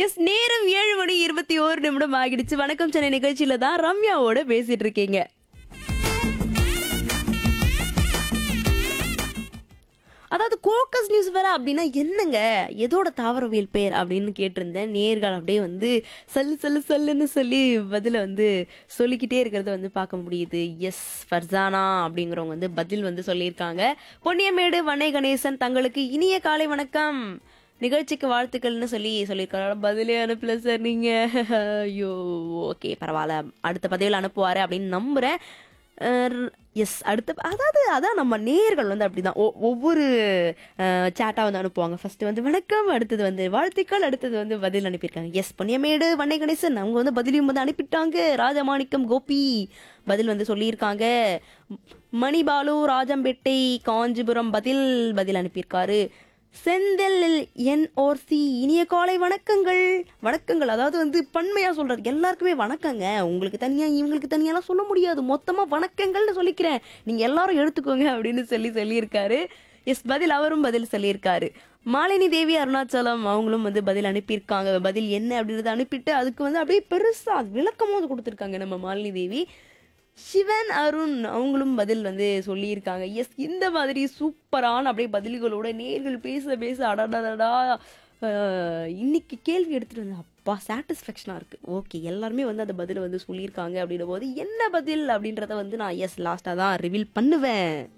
S நேரம் ஏழு மணி இருபத்தி ஓரு நிமிடம் ஆகிடுச்சு வணக்கம் சென்னை நிகழ்ச்சியில தான் ரம்யாவோட பேசிட்டு இருக்கீங்க அதாவது கோக்கஸ் நியூஸ் வேற அப்படின்னா என்னங்க எதோட தாவரவியல் பேர் அப்படின்னு கேட்டிருந்தேன் நேர்கள் அப்படியே வந்து சல்லு சல்லு சல்லுன்னு சொல்லி பதில வந்து சொல்லிக்கிட்டே இருக்கிறத வந்து பார்க்க முடியுது எஸ் ஃபர்சானா அப்படிங்கிறவங்க வந்து பதில் வந்து சொல்லியிருக்காங்க பொன்னியமேடு வண்ணை கணேசன் தங்களுக்கு இனிய காலை வணக்கம் நிகழ்ச்சிக்கு வாழ்த்துக்கள்னு சொல்லி சொல்லியிருக்காரு பதிலே அனுப்பல சார் நீங்க ஐயோ ஓகே பரவாயில்ல அடுத்த பதிவில் அனுப்புவாரு அப்படின்னு நம்புறேன் எஸ் அடுத்த அதாவது அதான் நம்ம நேர்கள் வந்து அப்படிதான் ஒ- ஒவ்வொரு சேட்டா வந்து அனுப்புவாங்க ஃபர்ஸ்ட் வந்து வணக்கம் அடுத்தது வந்து வாழ்த்துக்கள் அடுத்தது வந்து பதில் அனுப்பியிருக்காங்க எஸ் பொன்னியமேடு வண்ணை கணேசன் அவங்க வந்து பதிலையும் வந்து அனுப்பிட்டாங்க ராஜமாணிக்கம் கோபி பதில் வந்து சொல்லியிருக்காங்க மணிபாலு ராஜம்பேட்டை காஞ்சிபுரம் பதில் பதில் அனுப்பியிருக்காரு செந்தில் என்ஓசி இனிய காலை வணக்கங்கள் வணக்கங்கள் அதாவது வந்து பன்மையா சொல்றாரு எல்லாருக்குமே வணக்கங்க உங்களுக்கு தனியா இவங்களுக்கு தனியாலாம் சொல்ல முடியாது மொத்தமா வணக்கங்கள்னு சொல்லிக்கிறேன் நீங்க எல்லாரும் எடுத்துக்கோங்க அப்படின்னு சொல்லி சொல்லியிருக்காரு எஸ் பதில் அவரும் பதில் சொல்லியிருக்காரு மாலினி தேவி அருணாச்சலம் அவங்களும் வந்து பதில் அனுப்பியிருக்காங்க பதில் என்ன அப்படின்றத அனுப்பிட்டு அதுக்கு வந்து அப்படியே பெருசா விளக்கமும் வந்து கொடுத்துருக்காங்க நம்ம மாலினி தேவி சிவன் அருண் அவங்களும் பதில் வந்து சொல்லியிருக்காங்க எஸ் இந்த மாதிரி சூப்பரான அப்படியே பதில்களோட நேர்கள் பேச பேச அடடடடா அஹ், இன்னைக்கு கேள்வி எடுத்துட்டு வந்து அப்பா சாட்டிஸ்ஃபேக்ஷனாக இருக்குது ஓகே எல்லாருமே வந்து அந்த பதிலை வந்து சொல்லியிருக்காங்க அப்படின்னும் போது என்ன பதில் அப்படின்றத வந்து நான் எஸ் லாஸ்ட்டாக தான் ரிவீல் பண்ணுவேன்